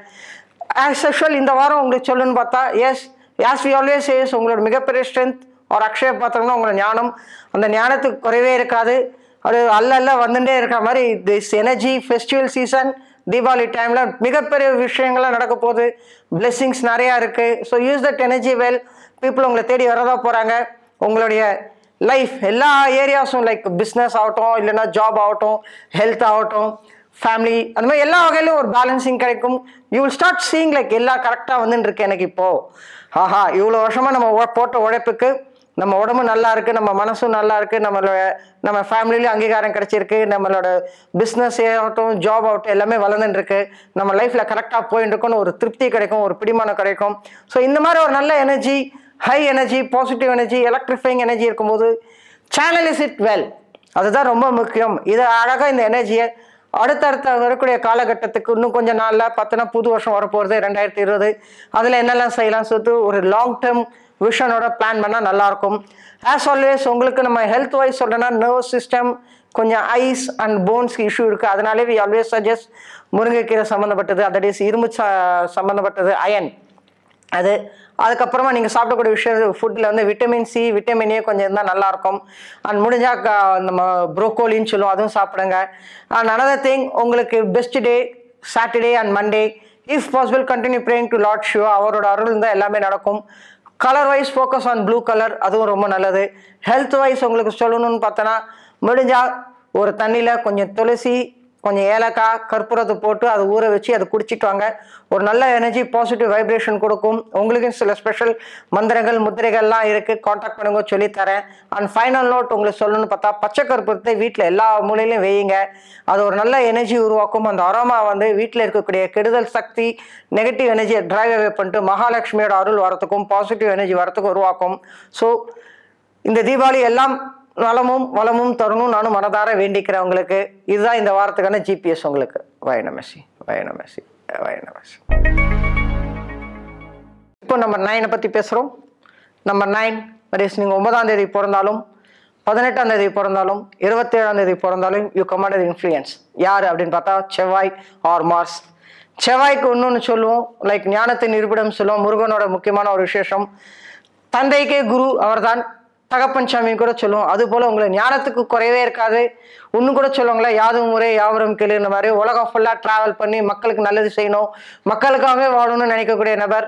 ஆஸ் யூஷுவல் இந்த வாரம் உங்களுக்கு சொல்லணும்னு பார்த்தா yes as we always yes உங்களோட மிகப்பெரிய ஸ்ட்ரென்த் ஒரு அக்ஷய பாத்திரம்னா உங்களோட ஞானம் அந்த ஞானத்துக்கு குறைவே இருக்காது அது அல்ல அல்ல வந்துட்டே இருக்கிற மாதிரி this energy festival season Deepavali டைமில் மிகப்பெரிய விஷயங்கள்லாம் நடக்க போகுது blessings நிறையா இருக்குது so use that energy well people உங்களை தேடி வரதா போகிறாங்க உங்களுடைய லைஃப் எல்லா ஏரியாஸும் லைக் பிஸ்னஸ் ஆகட்டும் இல்லைன்னா ஜாப் ஆகட்டும் ஹெல்த் ஆகட்டும் ஃபேமிலி அந்த மாதிரி எல்லா வகையிலும் ஒரு பேலன்சிங் கிடைக்கும் you will start seeing like எல்லா கரெக்டாக வந்துட்டு இருக்கு எனக்கு இப்போ ஆஹா இவ்வளோ வருஷமாக நம்ம உழ- போட்ட உழைப்புக்கு நம்ம உடம்பு நல்லா இருக்கு நம்ம மனசும் நல்லா இருக்கு நம்மளோட நம்ம ஃபேமிலியிலும் அங்கீகாரம் கிடைச்சிருக்கு நம்மளோட பிஸ்னஸ் ஆகட்டும் ஜாப் ஆகட்டும் எல்லாமே வளர்ந்துட்டு இருக்கு நம்ம லைஃப்ல கரெக்டாக போயிட்டு இருக்கோம்னு ஒரு திருப்தி கிடைக்கும் ஒரு பிடிமானம் கிடைக்கும் ஸோ இந்த மாதிரி ஒரு நல்ல energy high energy positive energy electrifying energy இருக்கும்போது சேனல் இஸ் இட் வெல் அதுதான் ரொம்ப முக்கியம் இதை அழகாக இந்த எனர்ஜியை அடுத்தடுத்த வரக்கூடிய காலகட்டத்துக்கு இன்னும் கொஞ்சம் நாளில் பார்த்தோன்னா புது வருஷம் வரப்போகிறது ரெண்டாயிரத்தி இருபது அதில் என்னெல்லாம் செய்யலாம் சொல்லிட்டு ஒரு லாங் டேர்ம் விஷனோட பிளான் பண்ணால் நல்லாயிருக்கும் ஆஸ் ஆல்வேஸ் உங்களுக்கு நம்ம ஹெல்த் வைஸ் சொல்கிறேன்னா நர்வஸ் சிஸ்டம் கொஞ்சம் ஐஸ் அண்ட் போன்ஸ் இஷ்யூ இருக்குது அதனாலே வி ஆல்வேஸ் சஜஸ்ட் முருங்கைக்கீரை சம்மந்தப்பட்டது அதட் இஸ் இரும்பு ச சம்மந்தப்பட்டது அயன் அது அதுக்கப்புறமா நீங்கள் சாப்பிடக்கூடிய விஷயம் ஃபுட்டில் வந்து விட்டமின் சி விட்டமின் ஏ கொஞ்சம் இருந்தால் நல்லாயிருக்கும் அண்ட் முடிஞ்சால் க- நம்ம ப்ரோக்கோலின்னு சொல்லுவோம் அதுவும் சாப்பிடுங்க அண்ட் அனதர் திங் உங்களுக்கு best day Saturday and Monday if possible continue praying to lord Shiva அவரோட அருள் இருந்தால் எல்லாமே நடக்கும் colour wise focus on blue colour அதுவும் ரொம்ப நல்லது ஹெல்த் வைஸ் உங்களுக்கு சொல்லணும்னு பார்த்தோன்னா முடிஞ்சால் ஒரு தண்ணியில் கொஞ்சம் துளசி கொஞ்சம் ஏலக்காய் கற்பூரத்தை போட்டு அதை ஊற வச்சு அதை குடிச்சிட்டு வாங்க ஒரு நல்ல எனர்ஜி பாசிட்டிவ் வைப்ரேஷன் கொடுக்கும் உங்களுக்கும் சில ஸ்பெஷல் மந்திரங்கள் முத்திரைகள்லாம் இருக்குது காண்டாக்ட் பண்ணுங்க சொல்லித்தரேன் அண்ட் ஃபைனல் நோட் உங்களுக்கு சொல்லணும்னு பார்த்தா பச்சை கற்பூரத்தை வீட்டில் எல்லா மூலையிலையும் வையுங்க அது ஒரு நல்ல எனர்ஜி உருவாக்கும் அந்த அரோமா வந்து வீட்டில் இருக்கக்கூடிய கெடுதல் சக்தி நெகட்டிவ் எனர்ஜியை டிரைவ் அவே பண்ணிட்டு மகாலட்சுமியோட அருள் வரத்துக்கும் பாசிட்டிவ் எனர்ஜி வரத்துக்கும் உருவாக்கும் ஸோ இந்த தீபாவளி எல்லாம் நலமும் வளமும் தரணும் நானும் மனதார வேண்டிக்கிறேன் உங்களுக்கு இதுதான் இந்த வாரத்துக்கான ஜிபிஎஸ் உங்களுக்கு வயனமெசி வயனமெசி வயனமெசி இப்போ நம்பர் நைனை பற்றி பேசுகிறோம் நம்பர் நைன் மரிஸ் நீங்கள் ஒன்பதாம் தேதி பிறந்தாலும் பதினெட்டாம் தேதி பிறந்தாலும் இருபத்தேழாம் தேதி பிறந்தாலும் யூ கமாண்டட் இன்ஃப்ளூயன்ஸ் யார் அப்படின்னு பார்த்தா செவ்வாய் ஆர் மார்ஸ் செவ்வாய்க்கு இன்னொன்று சொல்லுவோம் லைக் ஞானத்தின் இருப்பிடம் சொல்லுவோம் முருகனோட முக்கியமான ஒரு விசேஷம் தந்தைக்கே குரு அவர்தான் தகப்பன் சாமி கூட சொல்லுவோம் அது போல உங்களை ஞானத்துக்கு குறைவே இருக்காது இன்னும் கூட சொல்லுவாங்களே யாதும் முறை யாவரும் கேளுன்ற மாதிரி உலகம் ஃபுல்லாக ட்ராவல் பண்ணி மக்களுக்கு நல்லது செய்யணும் மக்களுக்காகவே வாழணும்னு நினைக்கக்கூடிய நபர்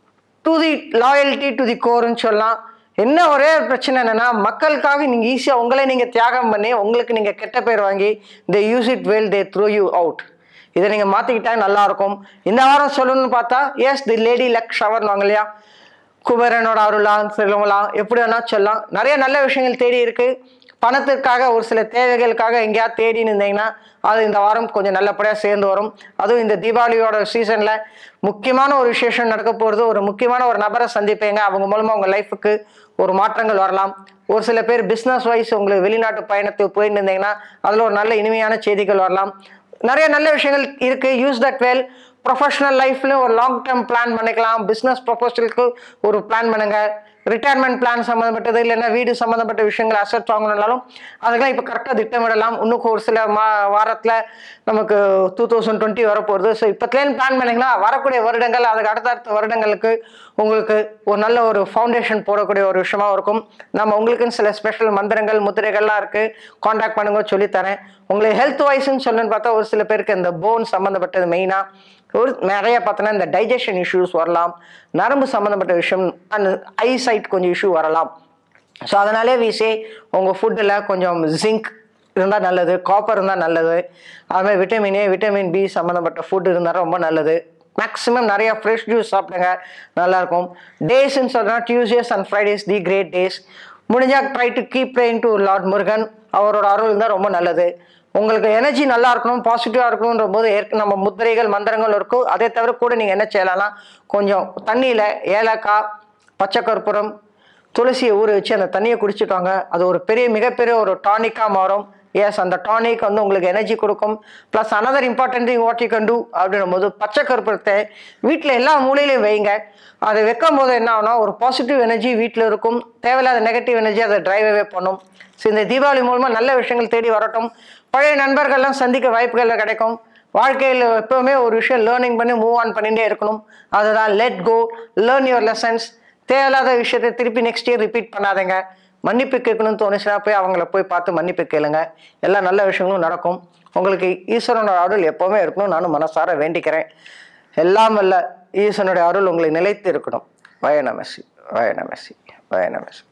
to the loyalty to the கோர்னு சொல்லலாம் என்ன ஒரே ஒரு பிரச்சனை என்னன்னா மக்களுக்காக நீங்க ஈஸியா உங்களை நீங்க தியாகம் பண்ணி உங்களுக்கு நீங்க கெட்ட பேர் வாங்கி they use it well they throw you out இதை நீங்க மாத்திக்கிட்டா நல்லா இருக்கும் இந்த வாரம் சொல்லணும்னு பார்த்தா yes the lady luck shower வாங்க இல்லையா குபேரனோட அருளாம் செல்வலாம் எப்படி வேணா சொல்லலாம் நிறைய நல்ல விஷயங்கள் தேடி இருக்கு பணத்திற்காக ஒரு சில தேவைகளுக்காக எங்கேயாவது தேடின்னு இருந்தீங்கன்னா அது இந்த வாரம் கொஞ்சம் நல்லபடியாக சேர்ந்து வரும் அதுவும் இந்த தீபாவளியோட சீசனில் முக்கியமான ஒரு விசேஷம் நடக்க போகிறது ஒரு முக்கியமான ஒரு நபரை சந்திப்பீங்க அவங்க மூலமாக உங்கள் லைஃபுக்கு ஒரு மாற்றங்கள் வரலாம் ஒரு சில பேர் பிஸ்னஸ் வைஸ் உங்களுக்கு வெளிநாட்டு பயணத்துக்கு போயிட்டு இருந்தீங்கன்னா அதில் ஒரு நல்ல இனிமையான செய்திகள் வரலாம் நிறைய நல்ல விஷயங்கள் இருக்கு யூஸ் தட் வெல் ப்ரொஃபஷனல் லைஃப்ல ஒரு லாங் டேர்ம் பிளான் பண்ணிக்கலாம் பிஸ்னஸ் ப்ரொபோசலுக்கு ஒரு பிளான் பண்ணுங்க ரிட்டையர்மெண்ட் பிளான் சம்மந்தப்பட்டது இல்லைன்னா வீடு சம்மந்தப்பட்ட விஷயங்கள் அசெட் வாங்கணும்னாலும் அதுக்கெல்லாம் இப்போ கரெக்டாக திட்டமிடலாம் இன்னும் ஒரு சில மா வாரத்தில் நமக்கு டூ தௌசண்ட் டுவெண்ட்டி வரப்போகுது ஸோ இப்போத்துலேருந்து பிளான் பண்ணிங்கன்னா வரக்கூடிய வருடங்கள் அதுக்கு அடுத்தடுத்த வருடங்களுக்கு உங்களுக்கு ஒரு நல்ல ஒரு ஃபவுண்டேஷன் போடக்கூடிய ஒரு விஷயமா இருக்கும் நம்ம உங்களுக்குன்னு சில ஸ்பெஷல் மந்திரங்கள் முத்திரைகள்லாம் இருக்குது காண்டாக்ட் பண்ணுங்க சொல்லித்தரேன் உங்களுக்கு ஹெல்த் வைஸ்ன்னு சொல்லணும்னு பார்த்தா ஒரு சில பேருக்கு இந்த போன் சம்மந்தப்பட்டது மெயினாக ஒரு நிறைய பார்த்தோன்னா இந்த டைஜஷன் இஷ்யூஸ் வரலாம் நரம்பு சம்மந்தப்பட்ட விஷயம் அண்ட் ஐ சைட் கொஞ்சம் இஷ்யூ வரலாம் ஸோ அதனாலே வீசே உங்கள் ஃபுட்டில் கொஞ்சம் ஜிங்க் இருந்தால் நல்லது காப்பர் இருந்தால் நல்லது அதுமாதிரி விட்டமின் ஏ விட்டமின் பி சம்மந்தப்பட்ட ஃபுட் இருந்தால் ரொம்ப நல்லது மேக்ஸிமம் நிறைய ஃப்ரெஷ் ஜூஸ் சாப்பிடுங்க நல்லாயிருக்கும் டேஸ்ன்னு சொல்கிறோன்னா Tuesdays and Fridays the great days முடிஞ்சால் try to keep praying to lord Murugan அவரோட அருள் இருந்தால் ரொம்ப நல்லது உங்களுக்கு எனர்ஜி நல்லா இருக்கணும் பாசிட்டிவாக இருக்கணுன்ற போது ஏற்க நம்ம முத்திரைகள் மந்திரங்கள் இருக்கும் அதே தவிர கூட நீங்கள் என்ன செய்யலாம்னா கொஞ்சம் தண்ணியில் ஏலக்காய் பச்சை கற்பூரம் துளசியை ஊற வச்சு அந்த தண்ணியை குடிச்சிட்டாங்க அது ஒரு பெரிய மிகப்பெரிய ஒரு டானிக்காக மாறும் எஸ் அந்த டானிக் வந்து உங்களுக்கு எனர்ஜி கொடுக்கும் plus another important thing what you can do அப்படின்னும் போது பச்சை கற்பூரத்தை வீட்டில் எல்லா மூலையிலையும் வைங்க அதை வைக்கும் போது என்ன ஆகும்னா ஒரு பாசிட்டிவ் எனர்ஜி வீட்டில் இருக்கும் தேவையில்லாத நெகட்டிவ் எனர்ஜி அதை டிரைவே பண்ணும் ஸோ இந்த தீபாவளி மூலமாக நல்ல விஷயங்கள் தேடி வரட்டும் பழைய நண்பர்கள்லாம் சந்திக்க வாய்ப்புகள் கிடைக்கும் வாழ்க்கையில் எப்பவுமே ஒரு விஷயம் லேர்னிங் பண்ணி மூவ் ஆன் பண்ணிகிட்டே இருக்கணும் அதுதான் let go learn your lessons தேவையில்லாத விஷயத்தை திருப்பி நெக்ஸ்ட் இயர் ரிப்பீட் பண்ணாதீங்க மன்னிப்பு கேட்கணும்னு தோணுச்சுன்னா போய் அவங்கள போய் பார்த்து மன்னிப்பு கேளுங்க எல்லா நல்ல விஷயங்களும் நடக்கும் உங்களுக்கு ஈஸ்வரனோட அருள் எப்போவுமே இருக்கணும் நானும் மனசார வேண்டிக்கிறேன் எல்லாம் வல்ல ஈஸ்வரனுடைய அருள் உங்களை நிலைத்து இருக்கணும் வயநமசி வயநமசி வயநமசி